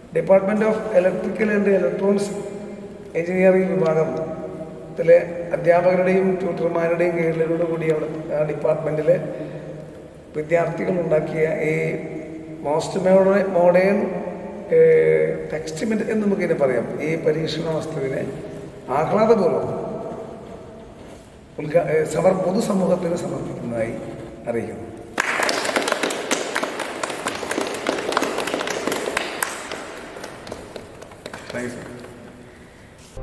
department of electrical and electronics engineering വിഭാഗത്തിലെ അധ്യാപകരുടെയും ട്യൂട്ടർമാരുടെയും കീഴിലോട് കൂടി അവിടെ ആ ഡിപ്പാർട്ട്മെൻറ്റിലെ വിദ്യാർത്ഥികൾ ഉണ്ടാക്കിയ ഈ മോസ്റ്റ് മോഡേ മോഡേൺ ടെക്സ്റ്റ് എന്ന് നമുക്കിതിനെ പറയാം ഈ പരീക്ഷണ വസ്തുവിനെ ആഹ്ലാദപൂർവ്വം ഉദ്ഘാ ഏഹ് സമർ പൊതുസമൂഹത്തിന് സമർപ്പിക്കുന്നതായി അറിയിക്കുന്നു thank you sir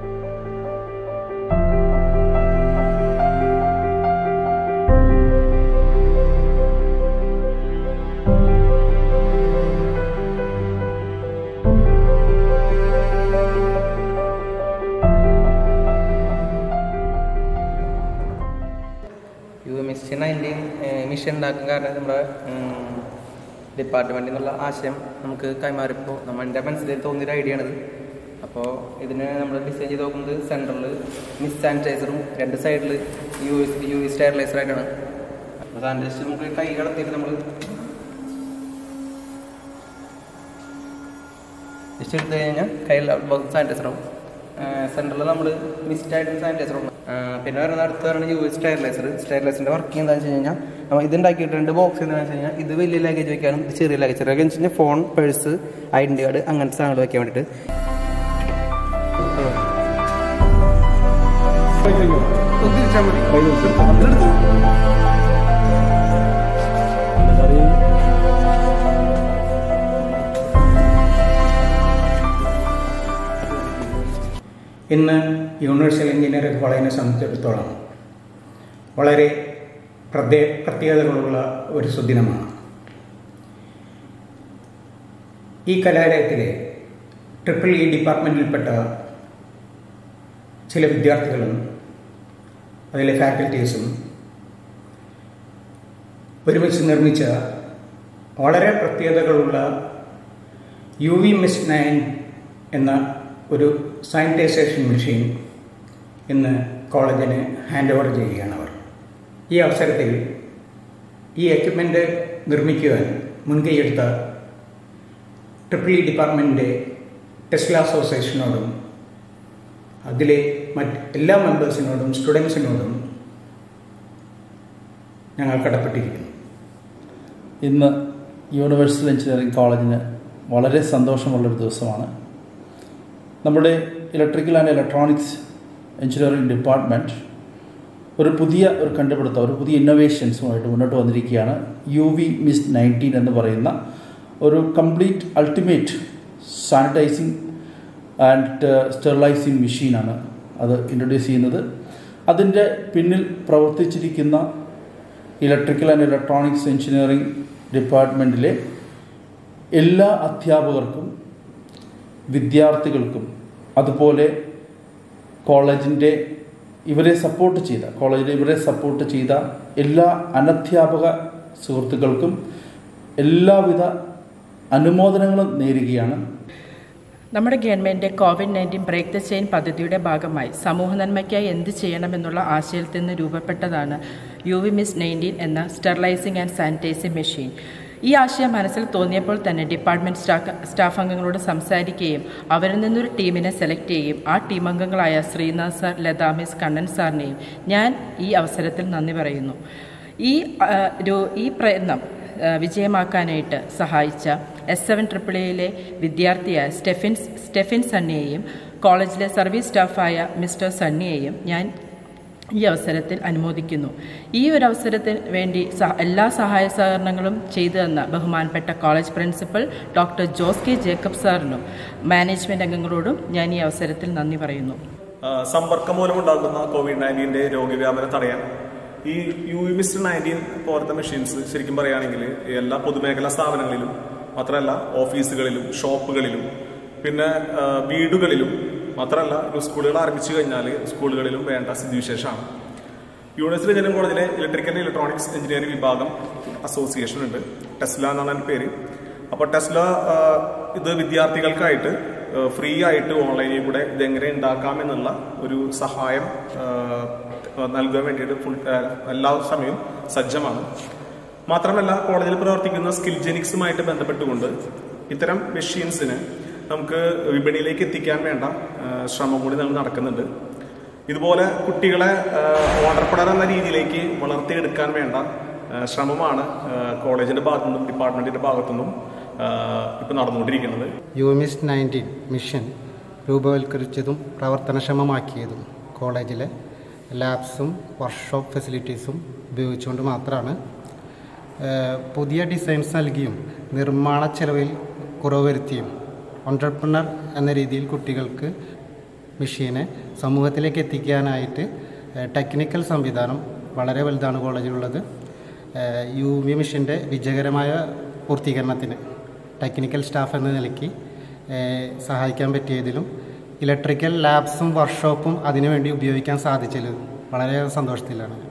U M S C nineteen mission ഉണ്ടാക്കാൻ കാരണം നമ്മുടെ ഡിപ്പാർട്ട്മെൻറ്റിൽ നിന്നുള്ള ആശയം നമുക്ക് കൈമാറിയപ്പോൾ നമ്മൾ എൻ്റെ മനസ്സിൽ തോന്നിയൊരു ഐഡിയ ആണിത് അപ്പോൾ ഇതിന് നമ്മൾ ഡിസൈൻ ചെയ്ത് നോക്കുന്നത് സെൻറ്ററിൽ മിസ് സാനിറ്റൈസറും രണ്ട് സൈഡിൽ യു എസ് യു വി സ്റ്റെറിലൈസറായിട്ടാണ് അപ്പോൾ സാനിറ്റൈസർ നമുക്ക് കൈ കടത്തിയിട്ട് നമ്മൾ ജസ്റ്റ് എടുത്ത് കഴിഞ്ഞാൽ കയ്യിൽ സാനിറ്റൈസറാവും സെൻറ്ററിൽ നമ്മൾ മിസ്റ്റായിട്ട് സാനിറ്റൈസറും പിന്നെ വരുന്ന അടുത്ത് പറയുന്നത് യു എസ് സ്റ്റെറിലൈസർ സ്റ്റെറിലൈസറിൻ്റെ വർക്ക് എന്താണെന്ന് വെച്ച് കഴിഞ്ഞാൽ നമ്മൾ ഇതുണ്ടാക്കിയിട്ട് രണ്ട് ബോക്സ് എന്താണെന്ന് വെച്ച് കഴിഞ്ഞാൽ ഇത് വലിയ ലഗേജ് വയ്ക്കാനും ഇത് ചെറിയ ലഗേജ് ചെറിയ വെച്ച് കഴിഞ്ഞാൽ ഫോൺ പേഴ്സ് ഐഡൻറ്റി കാർഡ് അങ്ങനത്തെ സാധനങ്ങൾ വയ്ക്കാൻ വേണ്ടിയിട്ട് ഇന്ന് യൂണിവേഴ്സൽ എഞ്ചിനീയറിംഗ് കോളേജിനെ സംബന്ധിച്ചിടത്തോളം വളരെ പ്രത്യേ പ്രത്യേകതകളുള്ള ഒരു സുദിനമാണ് ഈ കലാലയത്തിലെ ട്രിപ്പിൾ ഇ ഡിപ്പാർട്ട്മെൻറ്റിൽപ്പെട്ട ചില വിദ്യാർത്ഥികളും അതിലെ ഫാക്കൽറ്റീസും ഒരുമിച്ച് നിർമ്മിച്ച വളരെ പ്രത്യേകതകളുള്ള യു വി മിസ് നയൻ എന്ന ഒരു സാനിറ്റൈസേഷൻ മെഷീൻ ഇന്ന് കോളേജിന് ഹാൻഡ് ഓവർ ചെയ്യുകയാണ് അവർ ഈ അവസരത്തിൽ ഈ എക്യുപ്മെൻ്റ് നിർമ്മിക്കുവാൻ മുൻകൈയെടുത്ത ട്രിപ്പിൾ ഇ ഡിപ്പാർട്ട്മെൻറ്റിൻ്റെ ടെസ്ല അസോസിയേഷനോടും അതിലെ മറ്റ് എല്ലാ മെമ്പേഴ്സിനോടും സ്റ്റുഡൻസിനോടും ഞങ്ങൾ കടപ്പെട്ടിരിക്കുന്നു ഇന്ന് യൂണിവേഴ്സൽ എഞ്ചിനീയറിംഗ് കോളേജിന് വളരെ സന്തോഷമുള്ളൊരു ദിവസമാണ് നമ്മുടെ electrical and electronics engineering department ഒരു പുതിയ ഒരു കണ്ടുപിടുത്തം ഒരു പുതിയ ഇന്നോവേഷൻസുമായിട്ട് മുന്നോട്ട് വന്നിരിക്കുകയാണ് യു വി മിസ് നയൻറ്റീൻ എന്ന് പറയുന്ന ഒരു complete ultimate sanitising and sterilising മെഷീനാണ് അത് ഇൻട്രൊഡ്യൂസ് ചെയ്യുന്നത് അതിൻ്റെ പിന്നിൽ പ്രവർത്തിച്ചിരിക്കുന്ന ഇലക്ട്രിക്കൽ ആൻഡ് ഇലക്ട്രോണിക്സ് എഞ്ചിനീയറിംഗ് ഡിപ്പാർട്ട്മെൻറ്റിലെ എല്ലാ അധ്യാപകർക്കും വിദ്യാർത്ഥികൾക്കും അതുപോലെ കോളേജിൻ്റെ ഇവരെ സപ്പോർട്ട് ചെയ്ത കോളേജിൽ ഇവരെ സപ്പോർട്ട് ചെയ്ത എല്ലാ അനധ്യാപക സുഹൃത്തുക്കൾക്കും എല്ലാവിധ അനുമോദനങ്ങളും നേരുകയാണ് നമ്മുടെ government covid nineteen break the chain പദ്ധതിയുടെ ഭാഗമായി സമൂഹ നന്മയ്ക്കായി എന്ത് ചെയ്യണമെന്നുള്ള ആശയത്തിൽ നിന്ന് രൂപപ്പെട്ടതാണ് യു വി മിസ് നയൻറ്റീൻ എന്ന സ്റ്റെറിലൈസിംഗ് ആൻഡ് സാനിറ്റൈസിംഗ് മെഷീൻ ഈ ആശയം മനസ്സിൽ തോന്നിയപ്പോൾ തന്നെ ഡിപ്പാർട്ട്മെൻറ്റ് സ്റ്റാഫ് സ്റ്റാഫ് അംഗങ്ങളോട് സംസാരിക്കുകയും അവരിൽ നിന്നൊരു ടീമിനെ സെലക്ട് ചെയ്യുകയും ആ ടീം അംഗങ്ങളായ ശ്രീനാഥ് സാർ ലതാ മിസ് കണ്ണൻ സാറിനെയും ഞാൻ ഈ അവസരത്തിൽ നന്ദി പറയുന്നു ഈ ആ, ഒരു ഈ പ്രയത്നം ആ, വിജയമാക്കാനായിട്ട് സഹായിച്ച എസ് സെവൻ ട്രിപ്പിൾ എയിലെ വിദ്യാർത്ഥിയായ സ്റ്റെഫിൻ സ്റ്റെഫിൻ സണ്ണിയെയും കോളേജിലെ സർവീസ് സ്റ്റാഫായ മിസ്റ്റർ സണ്ണിയെയും ഞാൻ ഈ അവസരത്തിൽ അനുമോദിക്കുന്നു ഈ ഒരു അവസരത്തിന് വേണ്ടി സഹ- എല്ലാ സഹായ സഹകരണങ്ങളും ചെയ്തു തന്ന ബഹുമാനപ്പെട്ട college principal doctor Jose K Jacob സാറിനും മാനേജ്മെൻറ്റ് അംഗങ്ങളോടും ഞാൻ ഈ അവസരത്തിൽ നന്ദി പറയുന്നു ആ, സമ്പർക്കം മൂലമുണ്ടാകുന്ന കോവിഡ് നയൻറ്റീൻ്റെ രോഗവ്യാപനം തടയാൻ ഈ യു മിസ്റ്റർ നയൻറ്റീൻ പോലത്തെ മെഷീൻസ് ശരിക്കും പറയുകയാണെങ്കിൽ എല്ലാ പൊതുമേഖലാ സ്ഥാപനങ്ങളിലും മാത്രമല്ല ഓഫീസുകളിലും ഷോപ്പുകളിലും പിന്നെ ആ, വീടുകളിലും മാത്രമല്ല ഇപ്പൊ സ്കൂളുകൾ ആരംഭിച്ചു കഴിഞ്ഞാൽ സ്കൂളുകളിലും വേണ്ട സ്ഥിതിവിശേഷമാണ് യൂണിവേഴ്സിറ്റി എഞ്ചിനീയറിംഗ് കോളേജിലെ ഇലക്ട്രിക്കൽ ഇലക്ട്രോണിക്സ് എഞ്ചിനീയറിംഗ് വിഭാഗം അസോസിയേഷൻ ഉണ്ട് ടെസ്ല എന്നാണ് എൻ്റെ പേര് അപ്പോൾ ടെസ്ല ആ, ഇത് വിദ്യാർത്ഥികൾക്കായിട്ട് ഫ്രീ ആയിട്ട് ഓൺലൈനിൽ കൂടെ ഇതെങ്ങനെ ഉണ്ടാക്കാം എന്നുള്ള ഒരു സഹായം ആ, നൽകാൻ വേണ്ടിയിട്ട് ഫുൾ ആ, എല്ലാ സമയവും സജ്ജമാണ് മാത്രമല്ല കോളേജിൽ പ്രവർത്തിക്കുന്ന സ്കിൽ ജെനിക്സുമായിട്ട് ബന്ധപ്പെട്ടുകൊണ്ട് ഇത്തരം മെഷീൻസിന് നമുക്ക് വിപണിയിലേക്ക് എത്തിക്കാൻ വേണ്ട ആ, ശ്രമം കൂടി നമ്മൾ നടക്കുന്നുണ്ട് ഇതുപോലെ കുട്ടികളെ ഓണ്ടർപ്രണർ എന്ന രീതിയിലേക്ക് വളർത്തിയെടുക്കാൻ വേണ്ട ആ, ശ്രമമാണ് ആ, കോളേജിന്റെ ഭാഗത്തു നിന്നും ഡിപ്പാർട്ട്മെന്റിന്റെ ഭാഗത്തു നിന്നും ഇപ്പം നടന്നുകൊണ്ടിരിക്കുന്നത് യുമിസ് നയൻറ്റീൻ മിഷൻ രൂപവൽക്കരിച്ചതും പ്രവർത്തനക്ഷമമാക്കിയതും കോളേജിലെ ലാബ്സും വർക്ക്ഷോപ്പ് ഫെസിലിറ്റീസും ഉപയോഗിച്ചുകൊണ്ട് മാത്രമാണ് ഏഹ് പുതിയ ഡിസൈൻസ് നൽകിയും നിർമ്മാണ ചെലവിൽ കുറവ് വരുത്തിയും ഓണ്ടർപ്രണർ എന്ന രീതിയിൽ കുട്ടികൾക്ക് മെഷീനെ സമൂഹത്തിലേക്ക് എത്തിക്കാനായിട്ട് ഏഹ് ടെക്നിക്കൽ സംവിധാനം വളരെ വലുതാണ് കോളേജിലുള്ളത് ഏഹ് യു വി മിഷൻ്റെ വിജയകരമായ പൂർത്തീകരണത്തിന് ടെക്നിക്കൽ സ്റ്റാഫ് എന്ന നിലയ്ക്ക് ഏഹ് സഹായിക്കാൻ പറ്റിയതിലും ഇലക്ട്രിക്കൽ ലാബ്സും വർക്ക്ഷോപ്പും അതിനുവേണ്ടി ഉപയോഗിക്കാൻ സാധിച്ചതിലും വളരെ സന്തോഷത്തിലാണ്